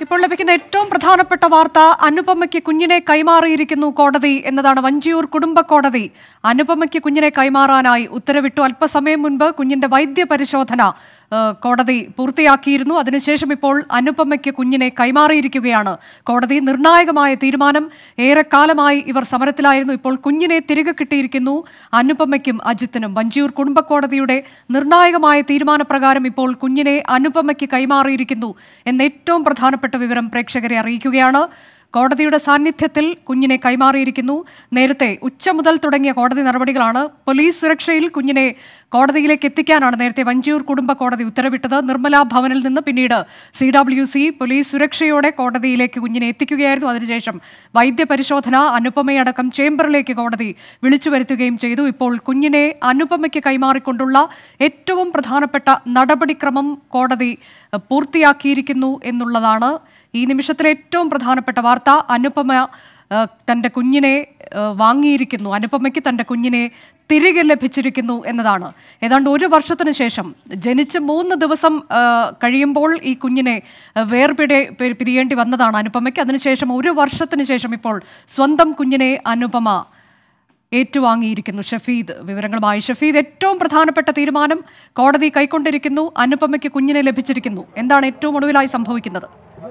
ഇപ്പോൾ ലഭിക്കുന്ന ഏറ്റവും പ്രധാനപ്പെട്ട വാർത്ത അനുപമയ്ക്ക് കുഞ്ഞിനെ കൈമാറിയിരിക്കുന്നു കോടതി എന്നതാണ് വഞ്ചിയൂർ കുടുംബ കോടതി അനുപമയ്ക്ക് കുഞ്ഞിനെ കൈമാറാനായി ഉത്തരവിട്ടു അല്പസമയം മുൻപ് കുഞ്ഞിന്റെ വൈദ്യ പരിശോധന ആ, കോടതി പൂർത്തിയാക്കിയിരുന്നു അതിനുശേഷം ഇപ്പോൾ അനുപമയ്ക്ക് കുഞ്ഞിനെ കൈമാറിയിരിക്കുകയാണ് കോടതി നിർണായകമായ തീരുമാനം ഏറെക്കാലമായി ഇവർ സമരത്തിലായിരുന്നു ഇപ്പോൾ കുഞ്ഞിനെ തിരികെ കിട്ടിയിരിക്കുന്നു അനുപമയ്ക്കും അജിത്തിനും വഞ്ചിയൂർ കുടുംബ കോടതിയുടെ നിർണായകമായ തീരുമാനപ്രകാരം ഇപ്പോൾ കുഞ്ഞിനെ അനുപമയ്ക്ക് കൈമാറിയിരിക്കുന്നു എന്ന ഏറ്റവും പ്രധാനപ്പെട്ട വിവരം പ്രേക്ഷകരെ അറിയിക്കുകയാണ് കോടതിയുടെ സാന്നിധ്യത്തിൽ കുഞ്ഞിനെ കൈമാറിയിരിക്കുന്നു നേരത്തെ ഉച്ച മുതൽ തുടങ്ങിയ കോടതി നടപടികളാണ് പോലീസ് സുരക്ഷയിൽ കുഞ്ഞിനെ കോടതിയിലേക്ക് എത്തിക്കാനാണ് നേരത്തെ വഞ്ചിയൂർ കുടുംബ കോടതി ഉത്തരവിട്ടത് നിർമ്മല ഭവനിൽ നിന്ന് പിന്നീട് സി ഡബ്ല്യു സി പോലീസ് സുരക്ഷയോടെ കോടതിയിലേക്ക് കുഞ്ഞിനെ എത്തിക്കുകയായിരുന്നു അതിനുശേഷം വൈദ്യപരിശോധന അനുപമയടക്കം ചേംബറിലേക്ക് കോടതി വിളിച്ചു വരുത്തുകയും ചെയ്തു ഇപ്പോൾ കുഞ്ഞിനെ അനുപമയ്ക്ക് കൈമാറിക്കൊണ്ടുള്ള ഏറ്റവും പ്രധാനപ്പെട്ട നടപടിക്രമം കോടതി ഏഹ്, പൂർത്തിയാക്കിയിരിക്കുന്നു എന്നുള്ളതാണ് ഈ നിമിഷത്തിലെ ഏറ്റവും പ്രധാനപ്പെട്ട വാർത്ത അനുപമ ഏഹ്, തന്റെ കുഞ്ഞിനെ ഏഹ്, വാങ്ങിയിരിക്കുന്നു അനുപമയ്ക്ക് തന്റെ കുഞ്ഞിനെ തിരികെ ലഭിച്ചിരിക്കുന്നു എന്നതാണ് ഏതാണ്ട് ഒരു വർഷത്തിന് ശേഷം ജനിച്ച് മൂന്ന് ദിവസം ഏഹ്, കഴിയുമ്പോൾ ഈ കുഞ്ഞിനെ ഏഹ്, വേർപിടെ പി- പിരിയേണ്ടി വന്നതാണ് അനുപമയ്ക്ക് അതിനുശേഷം ഒരു വർഷത്തിന് ശേഷം ഇപ്പോൾ സ്വന്തം കുഞ്ഞിനെ അനുപമ ഏറ്റുവാങ്ങിയിരിക്കുന്നു ഷഫീദ് വിവരങ്ങളുമായി ഷഫീദ് ഏറ്റവും പ്രധാനപ്പെട്ട തീരുമാനം കോടതി കൈക്കൊണ്ടിരിക്കുന്നു അനുപമയ്ക്ക് കുഞ്ഞിനെ ലഭിച്ചിരിക്കുന്നു എന്താണ് ഏറ്റവും ഒടുവിലായി സംഭവിക്കുന്നത്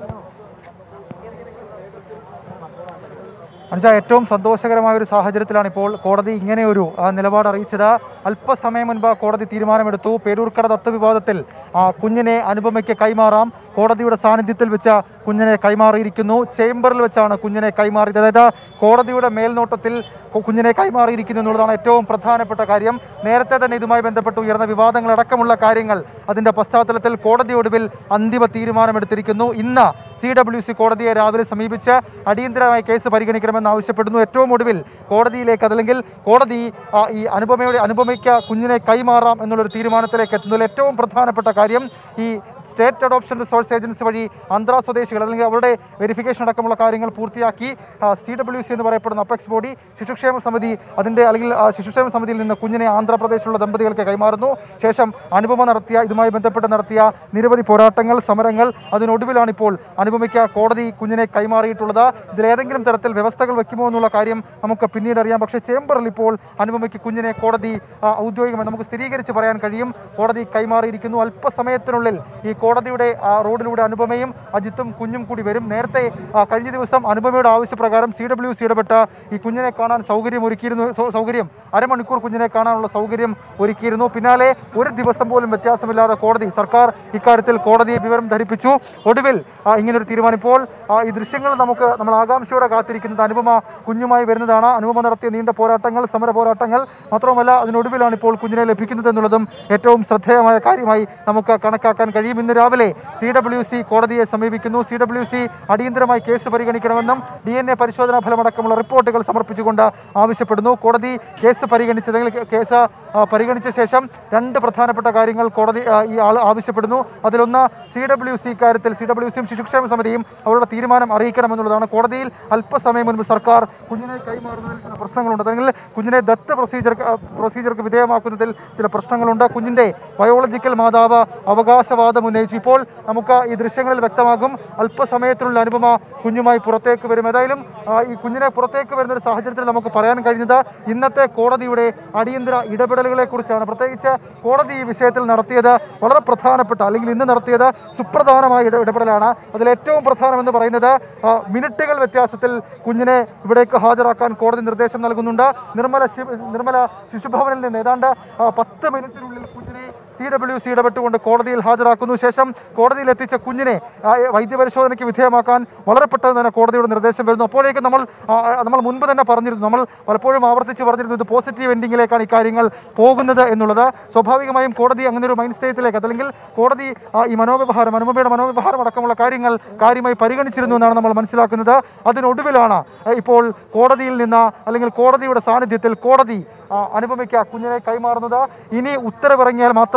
അനുജ ഏറ്റവും സന്തോഷകരമായ ഒരു സാഹചര്യത്തിലാണ് ഇപ്പോൾ കോടതി ഇങ്ങനെ ഒരു ആ, നിലപാട് അറിയിച്ചത് അല്പസമയം മുൻപ് കോടതി തീരുമാനമെടുത്തു പേരൂർക്കട ദത്ത് വിവാദത്തിൽ ആ, കുഞ്ഞിനെ അനുപമയ്ക്ക് കൈമാറാം കോടതിയുടെ സാന്നിധ്യത്തിൽ വെച്ച് കുഞ്ഞിനെ കൈമാറിയിരിക്കുന്നു ചേംബറിൽ വെച്ചാണ് കുഞ്ഞിനെ കൈമാറിയത് അതായത് കോടതിയുടെ മേൽനോട്ടത്തിൽ കു- കുഞ്ഞിനെ കൈമാറിയിരിക്കുന്നു എന്നുള്ളതാണ് ഏറ്റവും പ്രധാനപ്പെട്ട കാര്യം നേരത്തെ തന്നെ ഇതുമായി ബന്ധപ്പെട്ട് ഉയർന്ന വിവാദങ്ങളടക്കമുള്ള കാര്യങ്ങൾ അതിന്റെ പശ്ചാത്തലത്തിൽ കോടതി ഒടുവിൽ അന്തിമ തീരുമാനമെടുത്തിരിക്കുന്നു ഇന്ന് സി ഡബ്ല്യു സി കോടതിയെ രാവിലെ സമീപിച്ച് അടിയന്തരമായി കേസ് പരിഗണിക്കണമെന്ന് ആവശ്യപ്പെടുന്നു ഏറ്റവും ഒടുവിൽ കോടതിയിലേക്ക് അതല്ലെങ്കിൽ കോടതി ആ, ഈ അനുപമയുടെ അനുപമയ്ക്ക് കുഞ്ഞിനെ കൈമാറാം എന്നുള്ളൊരു തീരുമാനത്തിലേക്ക് എത്തുന്നതിൽ ഏറ്റവും പ്രധാനപ്പെട്ട കാര്യം ഈ സ്റ്റേറ്റ് അഡോപ്ഷൻ റിസോഴ്സ് ഏജൻസി വഴി ആന്ധ്ര സ്വദേശികൾ അല്ലെങ്കിൽ അവരുടെ വെരിഫിക്കേഷൻ അടക്കമുള്ള കാര്യങ്ങൾ പൂർത്തിയാക്കി സി ഡബ്ല്യു സി എന്ന് പറയപ്പെടുന്ന അപ്പെക്സ് ബോഡി ശിശുക്ഷേമ സമിതി അതിൻ്റെ അല്ലെങ്കിൽ ആ, ശിശുക്ഷേമ സമിതിയിൽ നിന്ന് കുഞ്ഞിനെ ആന്ധ്രാപ്രദേശിലുള്ള ദമ്പതികൾക്ക് കൈമാറുന്നു ശേഷം അനുപമ നടത്തിയ ഇതുമായി ബന്ധപ്പെട്ട് നടത്തിയ നിരവധി പോരാട്ടങ്ങൾ സമരങ്ങൾ അതിനൊടുവിലാണ് ഇപ്പോൾ അനുപമയ്ക്ക് കോടതി കുഞ്ഞിനെ കൈമാറിയിട്ടുള്ളത് ഇതിലേതെങ്കിലും തരത്തിൽ വ്യവസ്ഥകൾ വെക്കുമോ എന്നുള്ള കാര്യം നമുക്ക് പിന്നീട് അറിയാം പക്ഷേ ചേംബറിൽ ഇപ്പോൾ അനുപമയ്ക്ക് കുഞ്ഞിനെ കോടതി ആ, ഔദ്യോഗികമായി നമുക്ക് സ്ഥിരീകരിച്ച് പറയാൻ കഴിയും കോടതി കൈമാറിയിരിക്കുന്നു അല്പസമയത്തിനുള്ളിൽ ഈ കോടതിയുടെ ആ, റോഡിലൂടെ അനുപമയും അജിത്തും കുഞ്ഞും കൂടി വരും നേരത്തെ ആ, കഴിഞ്ഞ ദിവസം അനുപമയുടെ ആവശ്യപ്രകാരം സി ഡബ്ല്യു സി ഇടപെട്ട് ഈ കുഞ്ഞിനെ കാണാൻ സൗകര്യം ഒരുക്കിയിരുന്നു സൗ- സൗകര്യം അരമണിക്കൂർ കുഞ്ഞിനെ കാണാനുള്ള സൗകര്യം ഒരുക്കിയിരുന്നു പിന്നാലെ ഒരു ദിവസം പോലും വ്യത്യാസമില്ലാതെ കോടതി സർക്കാർ ഇക്കാര്യത്തിൽ കോടതിയെ വിവരം ധരിപ്പിച്ചു ഒടുവിൽ ആ, ഇങ്ങനൊരു തീരുമാനം ഇപ്പോൾ ആ, ഈ ദൃശ്യങ്ങൾ നമുക്ക് നമ്മൾ ആകാംക്ഷയോടെ കാത്തിരിക്കുന്നത് അനുപമ കുഞ്ഞുമായി വരുന്നതാണ് അനുപമ നടത്തിയ നീണ്ട പോരാട്ടങ്ങൾ സമര പോരാട്ടങ്ങൾ മാത്രവുമല്ല അതിനൊടുവിലാണ് ഇപ്പോൾ കുഞ്ഞിനെ ലഭിക്കുന്നത് എന്നുള്ളതും ഏറ്റവും ശ്രദ്ധേയമായ കാര്യമായി നമുക്ക് കണക്കാക്കാൻ കഴിയും ഇന്ന് രാവിലെ സി ഡബ്ല്യു സി കോടതിയെ സമീപിക്കുന്നു സി ഡബ്ല്യു സി അടിയന്തരമായി കേസ് പരിഗണിക്കണമെന്നും ഡി എൻ എ പരിശോധനാ ഫലമടക്കമുള്ള റിപ്പോർട്ടുകൾ സമർപ്പിച്ചുകൊണ്ട് ആവശ്യപ്പെടുന്നു കോടതി കേസ് പരിഗണിച്ചതെങ്കിൽ കേ- കേസ് ആ, പരിഗണിച്ച ശേഷം രണ്ട് പ്രധാനപ്പെട്ട കാര്യങ്ങൾ കോടതി ആ, ഈ ആൾ ആവശ്യപ്പെടുന്നു അതിലൊന്ന് സി ഡബ്ല്യു സി കാര്യത്തിൽ സി ഡബ്ല്യു സിയും ശിശുക്ഷേമ സമിതിയും അവരുടെ തീരുമാനം അറിയിക്കണമെന്നുള്ളതാണ് കോടതിയിൽ അല്പസമയം മുൻപ് സർക്കാർ കുഞ്ഞിനെ കൈമാറുന്നതിൽ ചില പ്രശ്നങ്ങളുണ്ട് അല്ലെങ്കിൽ കുഞ്ഞിനെ ദത്ത് പ്രൊസീജർ പ്രൊസീജർക്ക് വിധേയമാക്കുന്നതിൽ ചില പ്രശ്നങ്ങളുണ്ട് കുഞ്ഞിന്റെ ബയോളജിക്കൽ മാതാവ് അവകാശവാദം ഉന്നയിച്ചു ഇപ്പോൾ നമുക്ക് ഈ ദൃശ്യങ്ങളിൽ വ്യക്തമാകും അല്പസമയത്തിനുള്ള അനുപമ കുഞ്ഞുമായി പുറത്തേക്ക് വരും ഏതായാലും ആ, ഈ കുഞ്ഞിനെ പുറത്തേക്ക് വരുന്ന ഒരു സാഹചര്യത്തിൽ നമുക്ക് പറയാൻ കഴിയുന്നത് ഇന്നത്തെ കോടതിയുടെ അടിയന്തര ഇടപെടലുകളെ കുറിച്ചാണ് പ്രത്യേകിച്ച് കോടതി ഈ വിഷയത്തിൽ നടത്തിയത് വളരെ പ്രധാനപ്പെട്ട അല്ലെങ്കിൽ ഇന്ന് നടത്തിയത് സുപ്രധാനമായ ഇട- ഇടപെടലാണ് അതിൽ ഏറ്റവും പ്രധാനമെന്ന് പറയുന്നത് ആ, മിനിറ്റുകൾ വ്യത്യാസത്തിൽ കുഞ്ഞിനെ ഇവിടേക്ക് ഹാജരാക്കാൻ കോടതി നിർദ്ദേശം നൽകുന്നുണ്ട് നിർമ്മല ശി- നിർമ്മല ശിശുഭവനിൽ നിന്ന് ഏതാണ്ട് ആ, പത്ത് മിനിറ്റിനുള്ളിൽ കുഞ്ഞിനെ സി ഡബ്ല്യു സി ഇടപെട്ടുകൊണ്ട് കോടതിയിൽ ഹാജരാക്കുന്നു ശേഷം കോടതിയിൽ എത്തിച്ച കുഞ്ഞിനെ ആ, വൈദ്യപരിശോധനയ്ക്ക് വിധേയമാക്കാൻ വളരെ പെട്ടെന്ന് തന്നെ കോടതിയുടെ നിർദ്ദേശം വരുന്നു അപ്പോഴേക്കും നമ്മൾ ആ, ആ, നമ്മൾ മുൻപ് തന്നെ പറഞ്ഞിരുന്നു നമ്മൾ പലപ്പോഴും ആവർത്തിച്ച് പറഞ്ഞിരുന്നു ഇത് പോസിറ്റീവ് എൻഡിങ്ങിലേക്കാണ് ഈ കാര്യങ്ങൾ പോകുന്നത് എന്നുള്ളത് സ്വാഭാവികമായും കോടതി അങ്ങനെ ഒരു മൈൻഡ് സ്റ്റേറ്റിലേക്ക് അല്ലെങ്കിൽ കോടതി ആ, ഈ മനോവ്യവഹാരം അനുപമയുടെ മനോവ്യവഹാരം അടക്കമുള്ള കാര്യങ്ങൾ കാര്യമായി പരിഗണിച്ചിരുന്നു എന്നാണ് നമ്മൾ മനസ്സിലാക്കുന്നത് അതിനൊടുവിലാണ് ആ, ഇപ്പോൾ കോടതിയിൽ നിന്ന് അല്ലെങ്കിൽ കോടതിയുടെ സാന്നിധ്യത്തിൽ കോടതി ആ, അനുപമയ്ക്ക് ആ കുഞ്ഞിനെ കൈമാറുന്നത് ഇനി ഉത്തരവിറങ്ങിയാൽ മാത്രം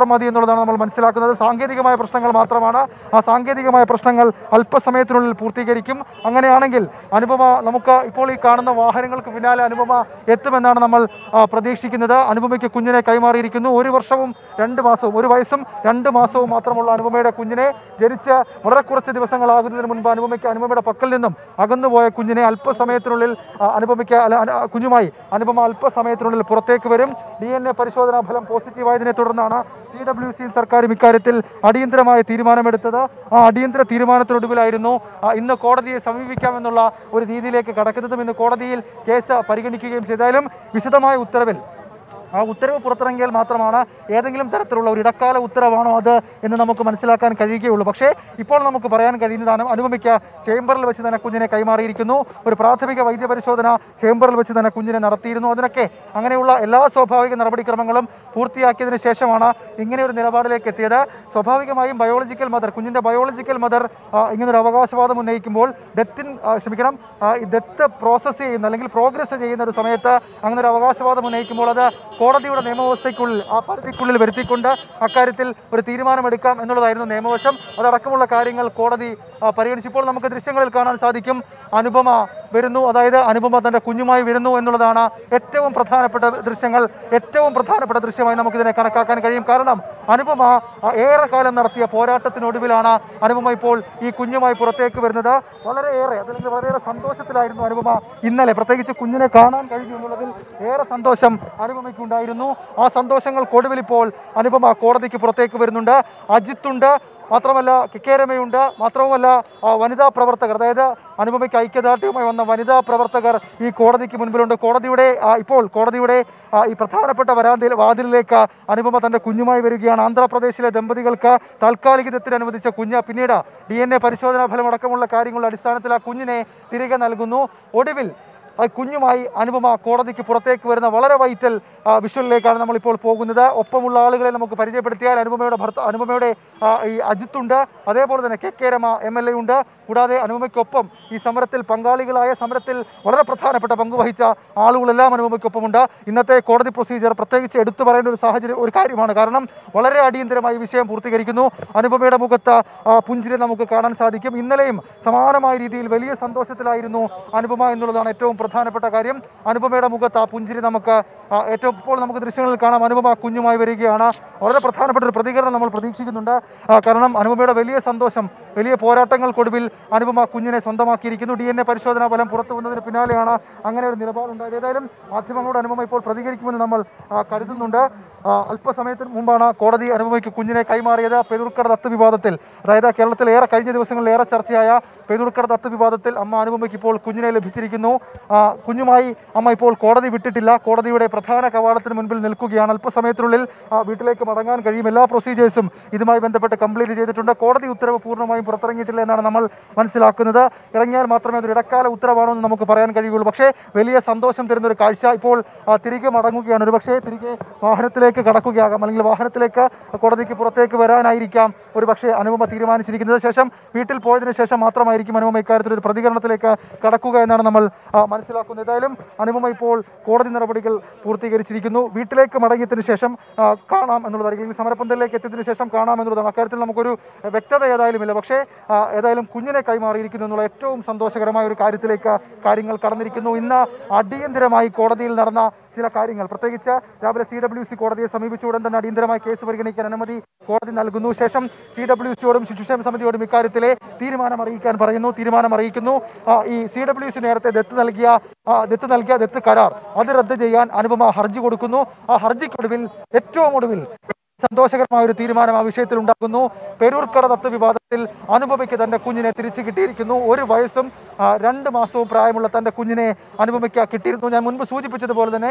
മാത്രം മതി എന്നുള്ളതാണ് നമ്മൾ മനസ്സിലാക്കുന്നത് സാങ്കേതികമായ പ്രശ്നങ്ങൾ മാത്രമാണ് ആ സാങ്കേതികമായ പ്രശ്നങ്ങൾ അല്പസമയത്തിനുള്ളിൽ പൂർത്തീകരിക്കും അങ്ങനെയാണെങ്കിൽ അനുപമ നമുക്ക് ഇപ്പോൾ ഈ കാണുന്ന വാഹനങ്ങൾക്ക് പിന്നാലെ അനുപമ എത്തുമെന്നാണ് നമ്മൾ ആ, പ്രതീക്ഷിക്കുന്നത് അനുപമയ്ക്ക് കുഞ്ഞിനെ കൈമാറിയിരിക്കുന്നു ഒരു വർഷവും രണ്ട് മാസവും ഒരു വയസ്സും രണ്ട് മാസവും മാത്രമുള്ള അനുപമയുടെ കുഞ്ഞിനെ ജനിച്ച് വളരെ കുറച്ച് ദിവസങ്ങളാകുന്നതിന് മുൻപ് അനുപമയ്ക്ക് അനുപമയുടെ പക്കൽ നിന്നും അകന്നുപോയ കുഞ്ഞിനെ അല്പസമയത്തിനുള്ളിൽ ആ, അനുപമയ്ക്ക് അല്ല അനു- കുഞ്ഞുമായി അനുപമ അല്പസമയത്തിനുള്ളിൽ പുറത്തേക്ക് വരും ഡി എൻ എ പരിശോധനാ ഫലം പോസിറ്റീവായതിനെ തുടർന്നാണ് സി ഡബ്ല്യു സി സർക്കാരും ഇക്കാര്യത്തിൽ അടിയന്തരമായ തീരുമാനമെടുത്തത് ആ അടിയന്തര തീരുമാനത്തിനൊടുവിലായിരുന്നു ആ, ഇന്ന് കോടതിയെ സമീപിക്കാമെന്നുള്ള ഒരു രീതിയിലേക്ക് കടക്കുന്നതും ഇന്ന് കോടതിയിൽ കേസ് പരിഗണിക്കുകയും ചെയ്താലും വിശദമായ ഉത്തരവിൽ ആ ഉത്തരവ് പുറത്തിറങ്ങിയാൽ മാത്രമാണ് ഏതെങ്കിലും തരത്തിലുള്ള ഒരു ഇടക്കാല ഉത്തരവാണോ അത് എന്ന് നമുക്ക് മനസ്സിലാക്കാൻ കഴിയുകയുള്ളൂ പക്ഷേ ഇപ്പോൾ നമുക്ക് പറയാൻ കഴിയുന്നതാണ് അനുപമയ്ക്ക് ചേംബറിൽ വെച്ച് തന്നെ കുഞ്ഞിനെ കൈമാറിയിരിക്കുന്നു ഒരു പ്രാഥമിക വൈദ്യപരിശോധന ചേംബറിൽ വെച്ച് തന്നെ കുഞ്ഞിനെ നടത്തിയിരുന്നു അതിനൊക്കെ അങ്ങനെയുള്ള എല്ലാ സ്വാഭാവിക നടപടിക്രമങ്ങളും പൂർത്തിയാക്കിയതിന് ശേഷമാണ് ഇങ്ങനെ ഒരു നിലപാടിലേക്ക് എത്തിയത് സ്വാഭാവികമായും ബയോളജിക്കൽ മദർ കുഞ്ഞിൻ്റെ ബയോളജിക്കൽ മദർ ഇങ്ങനൊരു അവകാശവാദം ഉന്നയിക്കുമ്പോൾ ഡെത്തിൻ ഡെത്തിൻ ആ, ഈ ഡെത്ത് പ്രോസസ്സ് ചെയ്യുന്ന അല്ലെങ്കിൽ പ്രോഗ്രസ് ചെയ്യുന്ന ഒരു സമയത്ത് അങ്ങനെ ഒരു അവകാശവാദം ഉന്നയിക്കുമ്പോൾ അത് കോടതിയുടെ നിയമവ്യവസ്ഥയ്ക്കുള്ളിൽ ആ പരിധിക്കുള്ളിൽ വരുത്തിക്കൊണ്ട് അക്കാര്യത്തിൽ ഒരു തീരുമാനമെടുക്കാം എന്നുള്ളതായിരുന്നു നിയമവശം അതടക്കമുള്ള കാര്യങ്ങൾ കോടതി ആ, പരിഗണിച്ചപ്പോൾ നമുക്ക് ദൃശ്യങ്ങളിൽ കാണാൻ സാധിക്കും അനുപമ വരുന്നു അതായത് അനുപമ തൻ്റെ കുഞ്ഞുമായി വരുന്നു എന്നുള്ളതാണ് ഏറ്റവും പ്രധാനപ്പെട്ട ദൃശ്യങ്ങൾ ഏറ്റവും പ്രധാനപ്പെട്ട ദൃശ്യമായി നമുക്കിതിനെ കണക്കാക്കാൻ കഴിയും കാരണം അനുപമ ആ, ഏറെക്കാലം നടത്തിയ പോരാട്ടത്തിനൊടുവിലാണ് അനുപമ ഇപ്പോൾ ഈ കുഞ്ഞുമായി പുറത്തേക്ക് വരുന്നത് വളരെയേറെ അല്ലെങ്കിൽ വളരെയേറെ സന്തോഷത്തിലായിരുന്നു അനുപമ ഇന്നലെ പ്രത്യേകിച്ച് കുഞ്ഞിനെ കാണാൻ കഴിഞ്ഞു എന്നുള്ളതിൽ ഏറെ സന്തോഷം അനുപമയ്ക്കുണ്ടായിരുന്നു ആ സന്തോഷങ്ങൾക്കൊടുവിൽ ഇപ്പോൾ അനുപമ കോടതിക്ക് പുറത്തേക്ക് വരുന്നുണ്ട് അജിത്തുണ്ട് മാത്രമല്ല കിക്കേരമയുണ്ട് മാത്രവുമല്ല ആ, വനിതാ പ്രവർത്തകർ അതായത് അനുപമയ്ക്ക് ഐക്യദാർഢ്യവുമായി വന്ന വനിതാ പ്രവർത്തകർ ഈ കോടതിക്ക് മുൻപിലുണ്ട് കോടതിയുടെ ആ, ഇപ്പോൾ കോടതിയുടെ ആ, ഈ പ്രധാനപ്പെട്ട വരാന്തയിൽ വാതിലിലേക്ക് അനുപമ തന്റെ കുഞ്ഞുമായി വരികയാണ് ആന്ധ്രാപ്രദേശിലെ ദമ്പതികൾക്ക് താൽക്കാലിക ദത്തിന് അനുവദിച്ച കുഞ്ഞ് പിന്നീട് ഡി എൻ എ പരിശോധനാ ഫലം അടക്കമുള്ള കാര്യങ്ങളുടെ അടിസ്ഥാനത്തിൽ ആ കുഞ്ഞിനെ തിരികെ നൽകുന്നു ഒടുവിൽ ആ കുഞ്ഞുമായി അനുപമ കോടതിക്ക് പുറത്തേക്ക് വരുന്ന വളരെ വൈറ്റൽ ആ, വിഷ്വലിലേക്കാണ് നമ്മളിപ്പോൾ പോകുന്നത് ഒപ്പമുള്ള ആളുകളെ നമുക്ക് പരിചയപ്പെടുത്തിയാൽ അനുപമയുടെ ഭർത്ത അനുപമയുടെ ആ, ഈ അജിത്തുണ്ട് അതേപോലെ തന്നെ K K Rama M L A ഉണ്ട് കൂടാതെ അനുപമയ്ക്കൊപ്പം ഈ സമരത്തിൽ പങ്കാളികളായ സമരത്തിൽ വളരെ പ്രധാനപ്പെട്ട പങ്ക് വഹിച്ച ആളുകളെല്ലാം അനുപമയ്ക്കൊപ്പമുണ്ട് ഇന്നത്തെ കോടതി പ്രൊസീജിയർ പ്രത്യേകിച്ച് എടുത്തു പറയേണ്ട ഒരു സാഹചര്യം ഒരു കാര്യമാണ് കാരണം വളരെ അടിയന്തരമായി വിഷയം പൂർത്തീകരിക്കുന്നു അനുപമയുടെ മുഖത്ത് ആ, പുഞ്ചിരി നമുക്ക് കാണാൻ സാധിക്കും ഇന്നലെയും സമാനമായ രീതിയിൽ വലിയ സന്തോഷത്തിലായിരുന്നു അനുപമ എന്നുള്ളതാണ് ഏറ്റവും പ്രധാനപ്പെട്ട കാര്യം അനുപമയുടെ മുഖത്ത് ആ പുഞ്ചിരി നമുക്ക് ആ, ഏറ്റവും ഇപ്പോൾ നമുക്ക് ദൃശ്യങ്ങളിൽ കാണാം അനുപമ കുഞ്ഞുമായി വരികയാണ് വളരെ പ്രധാനപ്പെട്ട ഒരു പ്രതികരണം നമ്മൾ പ്രതീക്ഷിക്കുന്നുണ്ട് ആ, കാരണം അനുപമയുടെ വലിയ സന്തോഷം വലിയ പോരാട്ടങ്ങൾക്കൊടുവിൽ അനുപമ കുഞ്ഞിനെ സ്വന്തമാക്കിയിരിക്കുന്നു ഡി എൻ എ പരിശോധനാ ഫലം പുറത്തു വന്നതിന് പിന്നാലെയാണ് അങ്ങനെ ഒരു നിലപാടുണ്ടായത് ഏതായാലും മാധ്യമങ്ങളോട് അനുപമ ഇപ്പോൾ പ്രതികരിക്കുമെന്ന് നമ്മൾ ആ, കരുതുന്നുണ്ട് ആ, അല്പസമയത്തിന് മുമ്പാണ് കോടതി അനുപമയ്ക്ക് കുഞ്ഞിനെ കൈമാറിയത് പെരൂർക്കട ദത്ത് വിവാദത്തിൽ അതായത് കേരളത്തിൽ ഏറെ കഴിഞ്ഞ ദിവസങ്ങളിൽ ഏറെ ചർച്ചയായ പെരൂർക്കട ദത്ത് വിവാദത്തിൽ അമ്മ അനുപമയ്ക്ക് ഇപ്പോൾ കുഞ്ഞിനെ ലഭിച്ചിരിക്കുന്നു ആ, കുഞ്ഞുമായി അമ്മ ഇപ്പോൾ കോടതി വിട്ടിട്ടില്ല കോടതിയുടെ പ്രധാന കവാടത്തിന് മുൻപിൽ നിൽക്കുകയാണ് അല്പസമയത്തിനുള്ളിൽ ആ, വീട്ടിലേക്ക് മടങ്ങാൻ കഴിയും എല്ലാ പ്രൊസീജിയേഴ്സും ഇതുമായി ബന്ധപ്പെട്ട് കംപ്ലീറ്റ് ചെയ്തിട്ടുണ്ട് കോടതി ഉത്തരവ് പൂർണ്ണമായും പുറത്തിറങ്ങിയിട്ടില്ല എന്നാണ് നമ്മൾ മനസ്സിലാക്കുന്നത് ഇറങ്ങിയാൽ മാത്രമേ അതൊരു ഇടക്കാല ഉത്തരവാണോ എന്ന് നമുക്ക് പറയാൻ കഴിയുള്ളൂ പക്ഷേ വലിയ സന്തോഷം തരുന്ന ഒരു കാഴ്ച ഇപ്പോൾ ആ, തിരികെ മടങ്ങുകയാണ് ഒരു പക്ഷേ തിരികെ വാഹനത്തിലേക്ക് കടക്കുകയാകാം അല്ലെങ്കിൽ വാഹനത്തിലേക്ക് കോടതിക്ക് പുറത്തേക്ക് വരാനായിരിക്കാം ഒരു പക്ഷേ അനുപമ തീരുമാനിച്ചിരിക്കുന്നത് ശേഷം വീട്ടിൽ പോയതിനു ശേഷം മാത്രമായിരിക്കും അനുപമ ഇക്കാര്യത്തിൽ ഒരു പ്രതികരണത്തിലേക്ക് കടക്കുക എന്നാണ് നമ്മൾ ആ, മനസ്സിലാക്കുന്നത് ഏതായാലും അനുപമ ഇപ്പോൾ കോടതി നടപടികൾ പൂർത്തീകരിച്ചിരിക്കുന്നു വീട്ടിലേക്ക് മടങ്ങിയതിനു ശേഷം ആ, കാണാം എന്നുള്ളതായിരിക്കും അല്ലെങ്കിൽ സമരപ്പന്തലിലേക്ക് എത്തിയതിനു ശേഷം കാണാം എന്നുള്ളതാണ് അക്കാര്യത്തിൽ നമുക്കൊരു വ്യക്തത ഏതായാലും ഇല്ല പക്ഷേ ആ, ഏതായാലും കുഞ്ഞിനെ കൈമാറിയിരിക്കുന്നു എന്നുള്ള ഏറ്റവും സന്തോഷകരമായ ഒരു കാര്യത്തിലേക്ക് കാര്യങ്ങൾ കടന്നിരിക്കുന്നു ഇന്ന് അടിയന്തരമായി കോടതിയിൽ നടന്ന ചില കാര്യങ്ങൾ പ്രത്യേകിച്ച് രാവിലെ സി ഡബ്ല്യു സി കോടതിയെ സമീപിച്ച ഉടൻ തന്നെ അടിയന്തരമായി കേസ് പരിഗണിക്കാൻ അനുമതി കോടതി നൽകുന്നു ശേഷം സി ഡബ്ല്യു സിയോടും ശിശുക്ഷേമ സമിതിയോടും ഇക്കാര്യത്തിലെ തീരുമാനം അറിയിക്കാൻ പറയുന്നു തീരുമാനം അറിയിക്കുന്നു ആ, ഈ സി ഡബ്ല്യു സി നേരത്തെ ദത്ത് നൽകിയ ആ, ദത്ത് നൽകിയ ദത്ത് കരാർ അത് റദ്ദ് ചെയ്യാൻ അനുപമ ഹർജി കൊടുക്കുന്നു ആ ഹർജിക്കൊടുവിൽ ഏറ്റവും ഒടുവിൽ സന്തോഷകരമായ ഒരു തീരുമാനം ആ വിഷയത്തിൽ ഉണ്ടാകുന്നു പെരൂർക്കട ദത്ത് വിവാദത്തിൽ അനുപമയ്ക്ക് തന്റെ കുഞ്ഞിനെ തിരിച്ചു കിട്ടിയിരിക്കുന്നു ഒരു വയസ്സും ആ, രണ്ട് മാസവും പ്രായമുള്ള തന്റെ കുഞ്ഞിനെ അനുപമയ്ക്ക് കിട്ടിയിരുന്നു ഞാൻ മുൻപ് സൂചിപ്പിച്ചതുപോലെ തന്നെ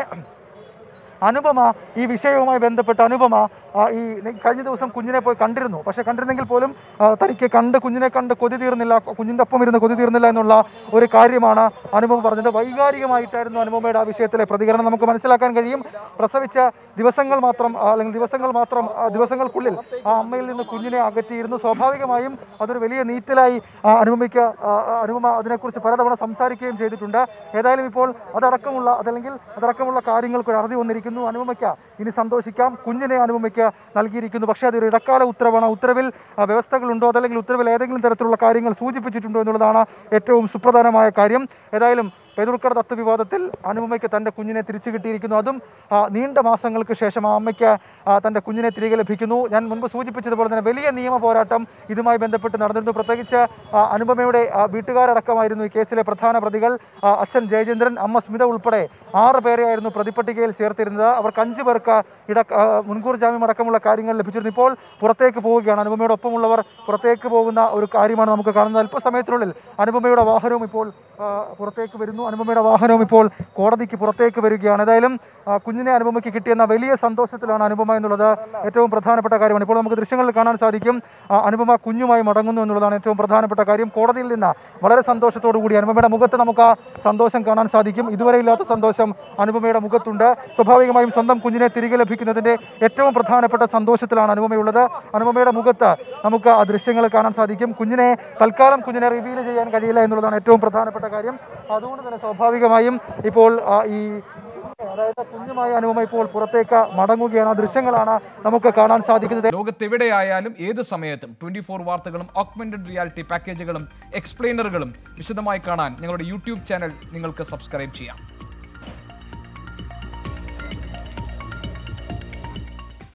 അനുപമ ഈ വിഷയവുമായി ബന്ധപ്പെട്ട് അനുപമ ആ, ഈ നി- കഴിഞ്ഞ ദിവസം കുഞ്ഞിനെ പോയി കണ്ടിരുന്നു പക്ഷെ കണ്ടിരുന്നെങ്കിൽ പോലും ആ, തനിക്ക് കണ്ട് കുഞ്ഞിനെ കണ്ട് കൊതി തീർന്നില്ല കുഞ്ഞിൻ്റെ ഒപ്പം ഇരുന്ന് കൊതി തീർന്നില്ല എന്നുള്ള ഒരു കാര്യമാണ് അനുപമ പറഞ്ഞത് വൈകാരികമായിട്ടായിരുന്നു അനുപമയുടെ ആ വിഷയത്തിലെ പ്രതികരണം നമുക്ക് മനസ്സിലാക്കാൻ കഴിയും പ്രസവിച്ച ദിവസങ്ങൾ മാത്രം ആ, അല്ലെങ്കിൽ ദിവസങ്ങൾ മാത്രം ആ, ദിവസങ്ങൾക്കുള്ളിൽ ആ അമ്മയിൽ നിന്ന് കുഞ്ഞിനെ അകറ്റിയിരുന്നു സ്വാഭാവികമായും അതൊരു വലിയ നീറ്റലായി ആ, അനുപമയ്ക്ക് ആ, ആ, അനുപമ അതിനെക്കുറിച്ച് പലതവണ സംസാരിക്കുകയും ചെയ്തിട്ടുണ്ട് ഏതായാലും ഇപ്പോൾ അതടക്കമുള്ള അതല്ലെങ്കിൽ അതടക്കമുള്ള കാര്യങ്ങൾക്ക് ഒരു അറുതി വന്നിരിക്കുന്നു അനുപമയ്ക്ക് ഇനി സന്തോഷിക്കാം കുഞ്ഞിനെ അനുപമയ്ക്ക് അനുപമയ്ക്ക് നൽകിയിരിക്കുന്നു പക്ഷേ അതൊരു ഇടക്കാല ഉത്തരവാണ് ആ ഉത്തരവിൽ ആ, വ്യവസ്ഥകളുണ്ടോ അതല്ലെങ്കിൽ ഉത്തരവിൽ ഏതെങ്കിലും തരത്തിലുള്ള കാര്യങ്ങൾ സൂചിപ്പിച്ചിട്ടുണ്ടോ എന്നുള്ളതാണ് ഏറ്റവും സുപ്രധാനമായ കാര്യം ഏതായാലും പെതുർക്കട ദത്ത് വിവാദത്തിൽ അനുപമയ്ക്ക് തൻ്റെ കുഞ്ഞിനെ തിരിച്ചു കിട്ടിയിരിക്കുന്നു അതും ആ, നീണ്ട മാസങ്ങൾക്ക് ശേഷം ആ അമ്മയ്ക്ക് ആ, തൻ്റെ കുഞ്ഞിനെ തിരികെ ലഭിക്കുന്നു ഞാൻ മുൻപ് സൂചിപ്പിച്ചതുപോലെ തന്നെ വലിയ നിയമ പോരാട്ടം ഇതുമായി ബന്ധപ്പെട്ട് നടന്നിരുന്നു പ്രത്യേകിച്ച് ആ, അനുപമയുടെ ആ, വീട്ടുകാരടക്കമായിരുന്നു ഈ കേസിലെ പ്രധാന പ്രതികൾ ആ, അച്ഛൻ ജയചന്ദ്രൻ അമ്മ സ്മിത ഉൾപ്പെടെ ആറ് പേരെയായിരുന്നു പ്രതിപട്ടികയിൽ ചേർത്തിരുന്നത് അവർക്ക് അഞ്ച് പേർക്ക് ഇട ആ, മുൻകൂർ ജാമ്യം അടക്കമുള്ള കാര്യങ്ങൾ ലഭിച്ചിരുന്നു ഇപ്പോൾ പുറത്തേക്ക് പോവുകയാണ് അനുപമയുടെ ഒപ്പമുള്ളവർ പുറത്തേക്ക് പോകുന്ന ഒരു കാര്യമാണ് നമുക്ക് കാണുന്നത് അല്പസമയത്തിനുള്ളിൽ അനുപമയുടെ വാഹനവും ഇപ്പോൾ ആ, പുറത്തേക്ക് വരുന്നു അനുപമയുടെ വാഹനവും ഇപ്പോൾ കോടതിക്ക് പുറത്തേക്ക് വരികയാണ് ഏതായാലും ആ, കുഞ്ഞിനെ അനുപമയ്ക്ക് കിട്ടിയെന്ന വലിയ സന്തോഷത്തിലാണ് അനുപമ എന്നുള്ളത് ഏറ്റവും പ്രധാനപ്പെട്ട കാര്യമാണ് ഇപ്പോൾ നമുക്ക് ദൃശ്യങ്ങളിൽ കാണാൻ സാധിക്കും ആ, അനുപമ കുഞ്ഞുമായി മടങ്ങുന്നു എന്നുള്ളതാണ് ഏറ്റവും പ്രധാനപ്പെട്ട കാര്യം കോടതിയിൽ നിന്ന് വളരെ സന്തോഷത്തോടു കൂടി അനുപമയുടെ മുഖത്ത് നമുക്ക് ആ സന്തോഷം കാണാൻ സാധിക്കും ഇതുവരെ ഇല്ലാത്ത സന്തോഷം അനുപമയുടെ മുഖത്തുണ്ട് സ്വാഭാവികമായും സ്വന്തം കുഞ്ഞിനെ തിരികെ ലഭിക്കുന്നതിന്റെ ഏറ്റവും പ്രധാനപ്പെട്ട സന്തോഷത്തിലാണ് അനുപമയുള്ളത് അനുപമയുടെ മുഖത്ത് നമുക്ക് ആ ദൃശ്യങ്ങൾ കാണാൻ സാധിക്കും കുഞ്ഞിനെ തൽക്കാലം കുഞ്ഞിനെ റിവീൽ ചെയ്യാൻ കഴിയില്ല എന്നുള്ളതാണ് ഏറ്റവും പ്രധാനപ്പെട്ട കാര്യം അതുകൊണ്ട് തന്നെ സ്വാഭാവികമായും ഇപ്പോൾ ആ, ഈ അതായത് കുഞ്ഞുമായ അനുപമ ഇപ്പോൾ പുറത്തേക്ക് മടങ്ങുകയാണ് ആ ദൃശ്യങ്ങളാണ് നമുക്ക് കാണാൻ സാധിക്കുന്നത് ലോകത്തെവിടെയായാലും ഏത് സമയത്തും ട്വന്റി ഫോർ വാർത്തകളും ഓഗ്മെന്റഡ് റിയാലിറ്റി പാക്കേജുകളും എക്സ്പ്ലെയിനറുകളും വിശദമായി കാണാൻ ഞങ്ങളുടെ യൂട്യൂബ് ചാനൽ നിങ്ങൾക്ക് സബ്സ്ക്രൈബ് ചെയ്യാം